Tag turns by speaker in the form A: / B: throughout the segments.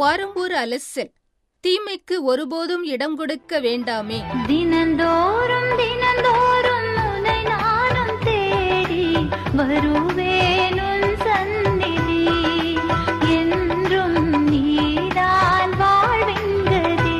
A: வாரம்பூர் அலசல் தீமைக்கு ஒருபோதும் இடம் கொடுக்க வேண்டாமே
B: தினந்தோறும் தினந்தோறும் உனை நானும் தேடி வருவேனுன் சந்நிதி என்றும் நீதான் வாழ்வின் கதி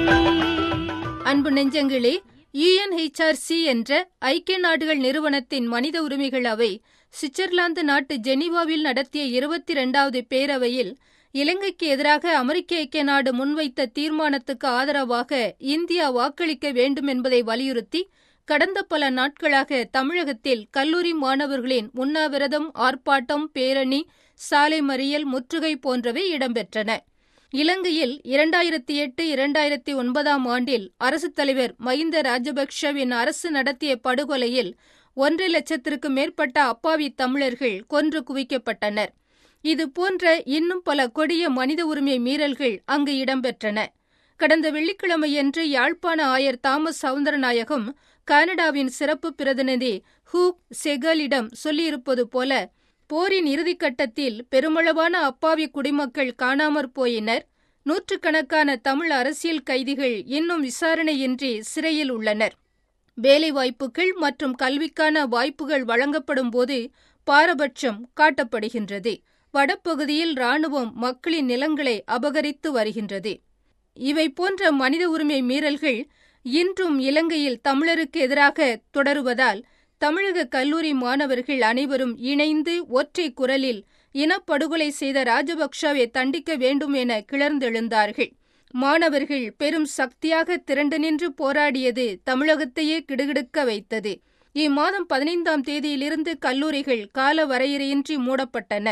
A: அன்பு நெஞ்சங்களே யுஎன்ஹெச்ஆர்சி என்ற ஐக்கிய நாடுகள் நிறுவனத்தின் மனித உரிமைகள் அவை சுவிட்சர்லாந்து நாட்டு ஜெனீவாவில் நடத்திய இருபத்தி இரண்டாவது பேரவையில் இலங்கைக்கு எதிராக அமெரிக்க ஐக்கிய நாடு முன்வைத்த தீர்மானத்துக்கு ஆதரவாக இந்தியா வாக்களிக்க வேண்டும் என்பதை வலியுறுத்தி கடந்த பல நாட்களாக தமிழகத்தில் கல்லூரி மாணவர்களின் உண்ணாவிரதம் ஆர்ப்பாட்டம் பேரணி சாலை மறியல் முற்றுகை போன்றவை இடம்பெற்றன இலங்கையில் இரண்டாயிரத்தி எட்டு இரண்டாயிரத்தி ஒன்பதாம் ஆண்டில் அரசுத் தலைவர் மஹிந்த ராஜபக்ஷவின் அரசு நடத்திய படுகொலையில் ஒன்றரை லட்சத்திற்கு மேற்பட்ட அப்பாவி தமிழர்கள் கொன்று குவிக்கப்பட்டனர் இது போன்ற இன்னும் பல கொடிய மனித உரிமை மீறல்கள் அங்கு இடம்பெற்றன கடந்த வெள்ளிக்கிழமையன்று யாழ்ப்பாண ஆயர் தாமஸ் சவுந்தரநாயகம் கனடாவின் சிறப்பு பிரதிநிதி ஹூக் செகலிடம் சொல்லியிருப்பது போல போரின் இறுதிக்கட்டத்தில் பெருமளவான அப்பாவி குடிமக்கள் காணாமற் போயினர் நூற்றுக்கணக்கான தமிழ் அரசியல் கைதிகள் இன்னும் விசாரணையின்றி சிறையில் உள்ளனர் வேலைவாய்ப்புகள் மற்றும் கல்விக்கான வாய்ப்புகள் வழங்கப்படும் போது பாரபட்சம் காட்டப்படுகின்றது வடபகுதியில் ராணுவம் மக்களின் நிலங்களை அபகரித்து வருகின்றது இவை போன்ற மனித உரிமை மீறல்கள் இன்றும் இலங்கையில் தமிழருக்கு எதிராக தொடருவதால் தமிழக கல்லூரி மாணவர்கள் அனைவரும் இணைந்து ஒற்றை குரலில் இனப்படுகொலை செய்த ராஜபக்ஷவை தண்டிக்க வேண்டும் என கிளர்ந்தெழுந்தார்கள் மாணவர்கள் பெரும் சக்தியாக திரண்டு நின்று போராடியது தமிழகத்தையே கிடுகிடுக்க வைத்தது இம்மாதம் பதினைந்தாம் தேதியிலிருந்து கல்லூரிகள் கால வரையறையின்றி மூடப்பட்டன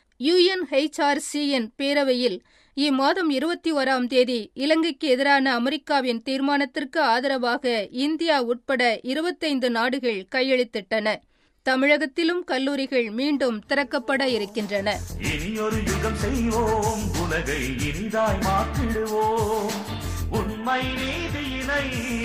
A: யுஎன்ஹெச்ஆர்சியின் பேரவையில் இம்மாதம் இருபத்தி ஓராம் தேதி இலங்கைக்கு எதிரான அமெரிக்காவின் தீர்மானத்திற்கு ஆதரவாக இந்தியா உட்பட இருபத்தைந்து நாடுகள் கையெழுத்திட்டன தமிழகத்திலும் கல்லூரிகள் மீண்டும் திறக்கப்பட இருக்கின்றன
C: இனியொரு யுகம் செய்வோம் உலகை இனிதாய் மாற்றிடுவோம் உண்மை நீதியினை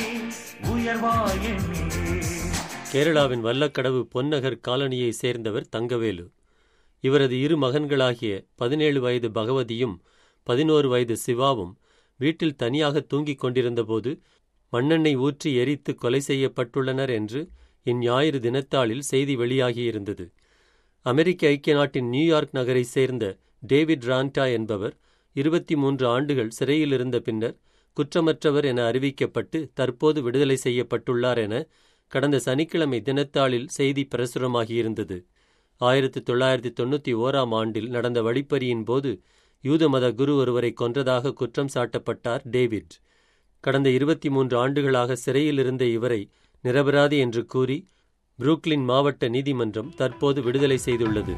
C: உயர்வாய் எண்ணி
D: கேரளாவின் வல்லக்கடவு பொன்னகர் காலனியை சேர்ந்தவர் தங்கவேலு இவரது இரு மகன்களாகிய பதினேழு வயது பகவதியும் பதினோரு வயது சிவாவும் வீட்டில் தனியாக தூங்கிக் கொண்டிருந்தபோது மண்ணெண்ணெய் ஊற்றி எரித்து கொலை செய்யப்பட்டுள்ளனர் என்று இந்ஞாயிறு தினத்தாளில் செய்தி வெளியாகியிருந்தது அமெரிக்க ஐக்கிய நாட்டின் நியூயார்க் நகரைச் சேர்ந்த டேவிட் ராண்டா என்பவர் இருபத்தி மூன்று ஆண்டுகள் சிறையில் இருந்த பின்னர் குற்றமற்றவர் என அறிவிக்கப்பட்டு தற்போது விடுதலை செய்யப்பட்டுள்ளார் என கடந்த சனிக்கிழமை தினத்தாளில் செய்தி பிரசுரமாகியிருந்தது ஆயிரத்தி தொள்ளாயிரத்தி தொண்ணூற்றி ஓராம் ஆண்டில் நடந்த வழிப்பறியின் போது யூத மத குரு ஒருவரை கொன்றதாக குற்றம் சாட்டப்பட்டார் டேவிட் கடந்த இருபத்தி மூன்று ஆண்டுகளாக சிறையில் இருந்த இவரை நிரபராதி என்று கூறி புரூக்ளின் மாவட்ட நீதிமன்றம் தற்போது விடுதலை செய்துள்ளது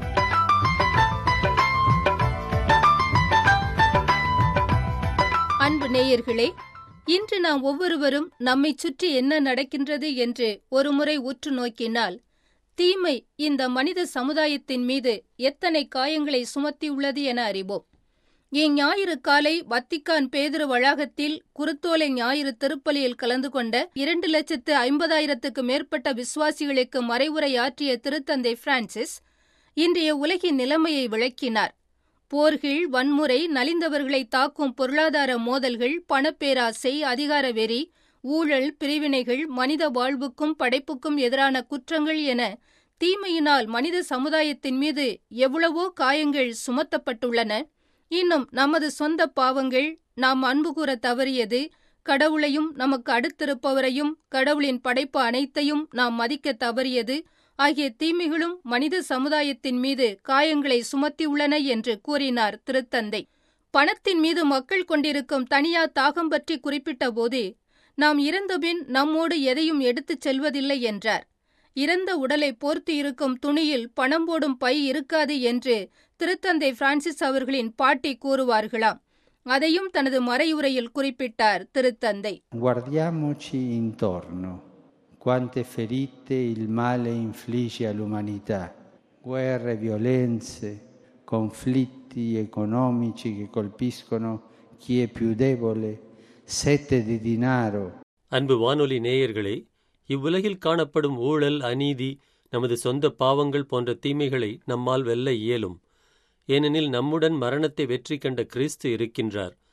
A: அன்பு நேயர்களே இன்று நாம் ஒவ்வொருவரும் நம்மை சுற்றி என்ன நடக்கின்றது என்று ஒருமுறை உற்று நோக்கினால் தீமை இந்த மனித சமுதாயத்தின் மீது எத்தனை காயங்களை சுமத்தியுள்ளது என அறிவோம் இஞ்ஞாயிறு காலை வத்திக்கான் பேதுரு வளாகத்தில் குருத்தோலை ஞாயிறு திருப்பலியில் கலந்து கொண்ட இரண்டு லட்சத்து ஐம்பதாயிரத்துக்கு மேற்பட்ட விசுவாசிகளுக்கு மறைவுரையாற்றிய திருத்தந்தை பிரான்சிஸ் இன்றைய உலகின் நிலைமையை விளக்கினார் போர்கள் வன்முறை நலிந்தவர்களை தாக்கும் பொருளாதார மோதல்கள் பணப்பேராசை அதிகார வெறி ஊழல் பிரிவினைகள் மனித வாழ்வுக்கும் படைப்புக்கும் எதிரான குற்றங்கள் என தீமையினால் மனித சமுதாயத்தின் மீது எவ்வளவோ காயங்கள் சுமத்தப்பட்டுள்ளன இன்னும் நமது சொந்த பாவங்கள் நாம் அன்பு கூற தவறியது கடவுளையும் நமக்கு அடுத்திருப்பவரையும் கடவுளின் படைப்பு அனைத்தையும் நாம் மதிக்க தவறியது ஆகிய தீமைகளும் மனித சமுதாயத்தின் மீது காயங்களை சுமத்தியுள்ளன என்று கூறினார் திருத்தந்தை பணத்தின் மீது மக்கள் கொண்டிருக்கும் தனியா தாகம் பற்றி குறிப்பிட்டபோது நாம் இறந்தபின் நம்மோடு எதையும் எடுத்துச் செல்வதில்லை என்றார் இறந்த உடலை போர்த்தி இருக்கும் துணியில் பணம் போடும் பை இருக்காது என்று திருத்தந்தை பிரான்சிஸ் அவர்களின் பாட்டி கூறுவார்களாம் அதையும் தனது மறையுரையில் குறிப்பிட்டார் திருத்தந்தை
E: Guardiamoci intorno, quante ferite il male infligge all'umanità, guerre, violenze, conflitti economici che colpiscono chi è più debole, sete di denaro,
D: அன்பு வானொலி நேயர்களே இவ்வுலகில் காணப்படும் ஊழல் அநீதி நமது சொந்த பாவங்கள் போன்ற தீமைகளை நம்மால் வெல்ல இயலும் ஏனெனில் நம்முடன் மரணத்தை வெற்றி கண்ட கிறிஸ்து இருக்கின்றார்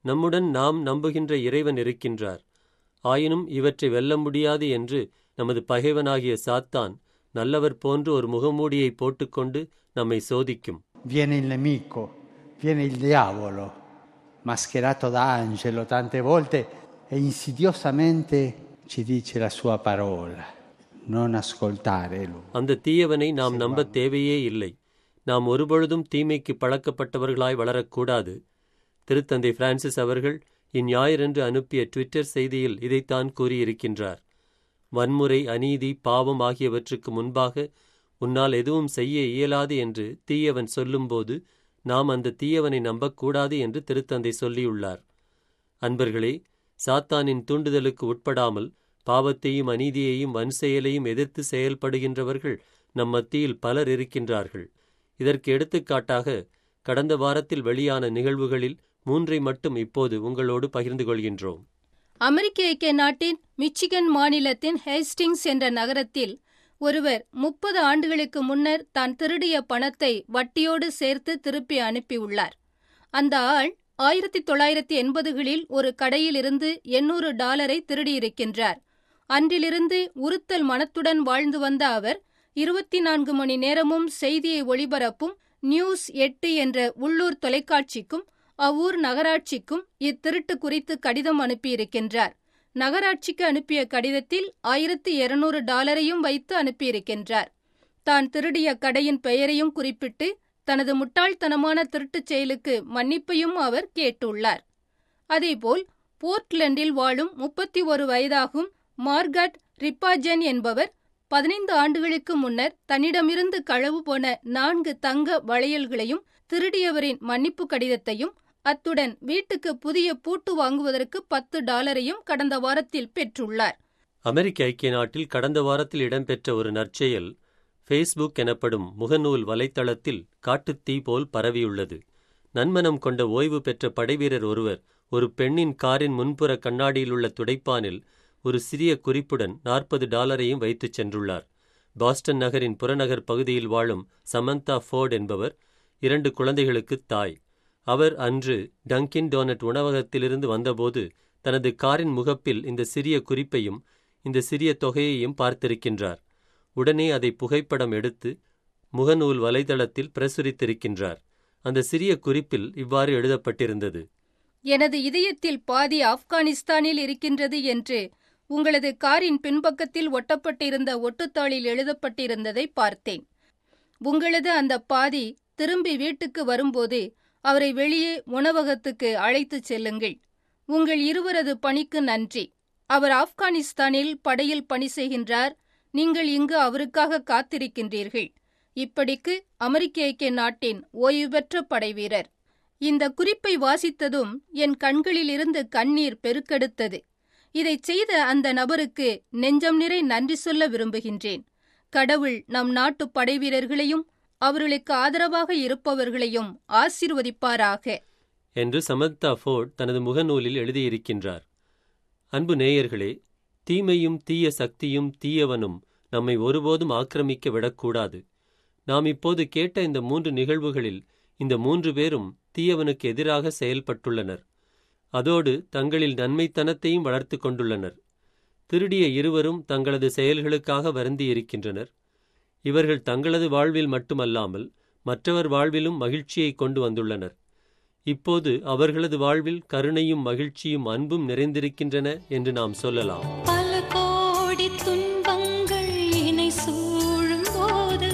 D: நம்முடன் நாம் நம்புகின்ற இறைவன் இருக்கின்றார் ஆயினும் இவற்றை வெல்ல முடியாது என்று நமது பகைவனாகிய சாத்தான் நல்லவர் போன்று ஒரு முகமூடியை போட்டுக்கொண்டு நம்மை சோதிக்கும்
E: Viene il nemico, viene il diavolo, mascherato da angelo tante volte e insidiosamente ci dice la sua parola. Non ascoltare lui.
D: அந்த தீயவனை நாம் நம்ப தேவையே இல்லை நாம் ஒருபொழுதும் தீமைக்கு பழக்கப்பட்டவர்களாய் வளரக்கூடாது திருத்தந்தை பிரான்சிஸ் அவர்கள் இந்ஞாயிறன்று அனுப்பிய ட்விட்டர் செய்தியில் இதைத்தான் கூறியிருக்கின்றார் வன்முறை அநீதி பாவம் ஆகியவற்றுக்கு முன்பாக உன்னால் எதுவும் செய்ய இயலாது என்று தீயவன் சொல்லும்போது நாம் அந்த தீயவனை நம்பக்கூடாது என்று திருத்தந்தை சொல்லியுள்ளார் அன்பர்களே சாத்தானின் தூண்டுதலுக்கு உட்படாமல் பாவத்தையும் அநீதியையும் வன்செயலையும் எதிர்த்து செயல்படுகின்றவர்கள் நம் மத்தியில் பலர் இருக்கின்றார்கள் இதற்கு எடுத்துக்காட்டாக கடந்த வாரத்தில் வெளியான நிகழ்வுகளில் மூன்றை மட்டும் இப்போது உங்களோடு பகிர்ந்து கொள்கின்றோம்
A: அமெரிக்க ஐக்கிய நாட்டின் மிச்சிகன் மாநிலத்தின் ஹேஸ்டிங்ஸ் என்ற நகரத்தில் ஒருவர் முப்பது ஆண்டுகளுக்கு முன்னர் தான் திருடிய பணத்தை வட்டியோடு சேர்த்து திருப்பி அனுப்பியுள்ளார் அந்த ஆள் ஆயிரத்தி தொள்ளாயிரத்தி எண்பதுகளில் ஒரு கடையிலிருந்து எண்ணூறு டாலரை திருடியிருக்கின்றார் அன்றிலிருந்து உறுத்தல் மனத்துடன் வாழ்ந்து வந்த அவர் இருபத்தி நான்கு மணி நேரமும் செய்தியை ஒளிபரப்பும் நியூஸ் எட்டு என்ற உள்ளூர் தொலைக்காட்சிக்கும் அவ்வூர் நகராட்சிக்கும் இத்திருட்டு குறித்து கடிதம் அனுப்பியிருக்கின்றார் நகராட்சிக்கு அனுப்பிய கடிதத்தில் ஆயிரத்து இருநூறு டாலரையும் வைத்து அனுப்பியிருக்கின்றார் தான் திருடிய கடையின் பெயரையும் குறிப்பிட்டு தனது முட்டாள்தனமான திருட்டுச் செயலுக்கு மன்னிப்பையும் அவர் கேட்டுள்ளார் அதேபோல் போர்ட்லண்டில் வாழும் முப்பத்தி ஒரு வயதாகும் மார்கட் ரிப்பாஜன் என்பவர் பதினைந்து ஆண்டுகளுக்கு முன்னர் தன்னிடமிருந்து களவு போன நான்கு தங்க வளையல்களையும் திருடியவரின் மன்னிப்பு கடிதத்தையும் அத்துடன் வீட்டுக்கு புதிய பூட்டு வாங்குவதற்கு பத்து டாலரையும் கடந்த வாரத்தில் பெற்றுள்ளார்
D: அமெரிக்க ஐக்கிய நாட்டில் கடந்த வாரத்தில் இடம்பெற்ற ஒரு நற்செயல் ஃபேஸ்புக் எனப்படும் முகநூல் வலைத்தளத்தில் காட்டுத்தீ போல் பரவியுள்ளது நன்மனம் கொண்ட ஓய்வு பெற்ற படைவீரர் ஒருவர் ஒரு பெண்ணின் காரின் முன்புற கண்ணாடியிலுள்ள துடைப்பானில் ஒரு சிறிய குறிப்புடன் நாற்பது டாலரையும் வைத்துச் சென்றுள்ளார் பாஸ்டன் நகரின் புறநகர் பகுதியில் வாழும் சமந்தா ஃபோர்ட் என்பவர் இரண்டு குழந்தைகளுக்கு தாய் அவர் அன்று டங்கின் டோனட் உணவகத்திலிருந்து வந்தபோது தனது காரின் முகப்பில் இந்த சிறிய குறிப்பையும் இந்த சிறிய தொகையையும் பார்த்திருக்கின்றார் உடனே அதை புகைப்படம் எடுத்து முகநூல் வலைதளத்தில் பிரசுரித்திருக்கின்றார் அந்த சிறிய குறிப்பில் இவ்வாறு எழுதப்பட்டிருந்தது
A: எனது இதயத்தில் பாதி ஆப்கானிஸ்தானில் இருக்கின்றது என்று உங்களது காரின் பின்பக்கத்தில் ஒட்டப்பட்டிருந்த ஒட்டுத்தாளில் எழுதப்பட்டிருந்ததை பார்த்தேன் உங்களது அந்த பாதி திரும்பி வீட்டுக்கு வரும்போது அவரை வெளியே உணவகத்துக்கு அழைத்துச் செல்லுங்கள் உங்கள் இருவரது பணிக்கு நன்றி அவர் ஆப்கானிஸ்தானில் படையில் பணி செய்கின்றார் நீங்கள் இங்கு அவருக்காக காத்திருக்கின்றீர்கள் இப்படிக்கு அமெரிக்க ஐக்கிய நாட்டின் ஓய்வு பெற்ற படைவீரர் இந்த குறிப்பை வாசித்ததும் என் கண்களிலிருந்து கண்ணீர் பெருக்கெடுத்தது இதைச் செய்த அந்த நபருக்கு நெஞ்சம் நிறை நன்றி சொல்ல விரும்புகின்றேன் கடவுள் நம் நாட்டு படைவீரர்களையும் அவர்களுக்கு ஆதரவாக இருப்பவர்களையும் ஆசீர்வதிப்பாராக
D: என்று சமந்தா ஃபோர்ட் தனது முகநூலில் எழுதியிருக்கின்றார் அன்பு நேயர்களே தீமையும் தீய சக்தியும் தீயவனும் நம்மை ஒருபோதும் ஆக்கிரமிக்க விடக்கூடாது நாம் இப்போது கேட்ட இந்த மூன்று நிகழ்வுகளில் இந்த மூன்று பேரும் தீயவனுக்கு எதிராக செயல்பட்டுள்ளனர் அதோடு தங்களில் நன்மைத்தனத்தையும் வளர்த்து கொண்டுள்ளனர் திருடிய இருவரும் தங்களது செயல்களுக்காக வருந்தியிருக்கின்றனர் இவர்கள் தங்களது வாழ்வில் மட்டுமல்லாமல் மற்றவர் வாழ்விலும் மகிழ்ச்சியை கொண்டு வந்துள்ளனர் இப்போது அவர்களது வாழ்வில் கருணையும் மகிழ்ச்சியும் அன்பும் நிறைந்திருக்கின்றன என்று நாம் சொல்லலாம்
B: பல கோடி துன்பங்கள் என்னை சூழும் போது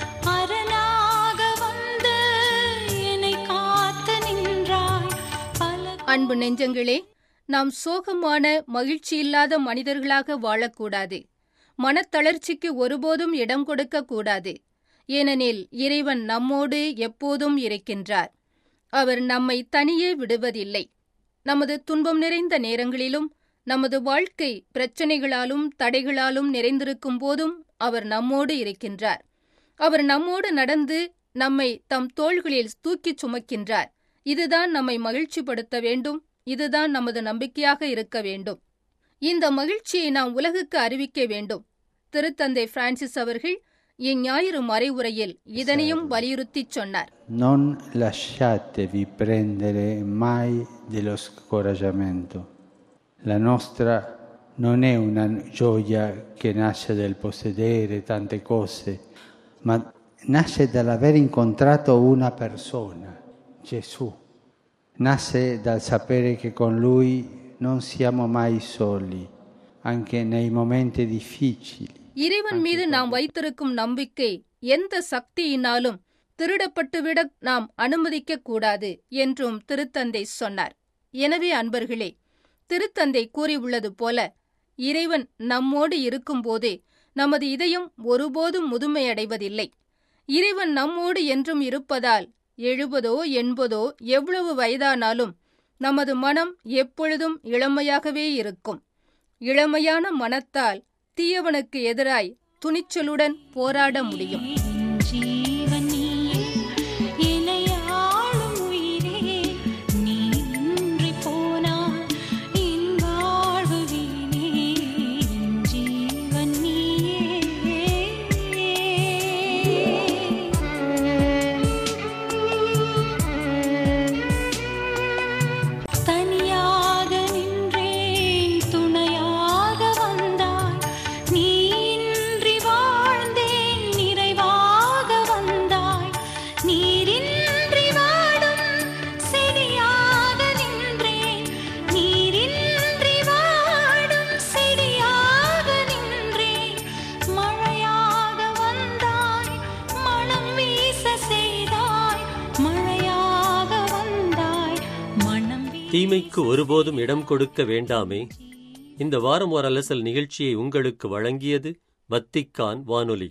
B: அரணாக வந்து என்னை காத்து நின்றாய் பல
A: அன்பு நெஞ்சங்களே நாம் சோகமான மகிழ்ச்சியில்லாத மனிதர்களாக வாழக்கூடாது மனத்தளர்ச்சிக்கு ஒருபோதும் இடம் கொடுக்க கூடாது ஏனெனில் இறைவன் நம்மோடு எப்போதும் இருக்கின்றார் அவர் நம்மை தனியே விடுவதில்லை நமது துன்பம் நிறைந்த நேரங்களிலும் நமது வாழ்க்கை பிரச்சனைகளாலும் தடைகளாலும் நிறைந்திருக்கும் போதும் அவர் நம்மோடு இருக்கின்றார் அவர் நம்மோடு நடந்து நம்மை தம் தோள்களில் தூக்கிச் சுமக்கின்றார் இதுதான் நம்மை மகிழ்ச்சிப்படுத்த வேண்டும் இதுதான் நமது நம்பிக்கையாக இருக்க வேண்டும் இந்த மகிழ்ச்சியை நாம் உலகுக்கு அறிவிக்க வேண்டும் திருத்தந்தை பிரான்சிஸ் அவர்கள் இஞ்ஞாயிறு மறைவுரையில் இதனையும் வலியுறுத்திச் சொன்னார்
E: Non lasciatevi prendere mai dello scoraggiamento. La nostra non è una gioia che nasce dal possedere tante cose, ma nasce dall'aver incontrato una persona, Gesù. Nasce dal sapere che con Lui non siamo mai soli, anche nei momenti difficili.
A: இறைவன் மீது நாம் வைத்திருக்கும் நம்பிக்கை எந்த சக்தியினாலும் திருடப்பட்டுவிட நாம் அனுமதிக்க கூடாது என்றும் திருத்தந்தை சொன்னார் எனவே அன்பர்களே திருத்தந்தை கூறியுள்ளது போல இறைவன் நம்மோடு இருக்கும்போதே நமது இதயம் ஒருபோதும் முதுமையடைவதில்லை இறைவன் நம்மோடு என்றும் இருப்பதால் எழுபதோ எண்பதோ எவ்வளவு வயதானாலும் நமது மனம் எப்பொழுதும் இளமையாகவே இருக்கும் இளமையான மனத்தால் தீயவனுக்கு எதிராய் துணிச்சலுடன் போராட முடியும்
B: ஜீவன் நீயே என்னை ஆளும் உயிரே நீ இன்றி போனால் என் வாழ்வு வீணே என் ஜீவன் நீயே தனியாக நின்றேன் துணையாக வந்தாய் நீ இன்றி வாழ்ந்தேன் நிறைவாக வந்தாய் நீரின்றி வாடும் செடியாக நின்றேன் நீரின்றி வாடும் செடியாக நின்றேன் மழையாக வந்தாய் மனம் வீச செய்தாய் மழையாக வந்தாய் மனம் வீச
D: தீமைக்கு ஒருபோதும் இடம் கொடுக்க வேண்டாமே இந்த வாரம் ஒரு அலசல் நிகழ்ச்சியை உங்களுக்கு வழங்கியது வத்திக்கான் வானொலி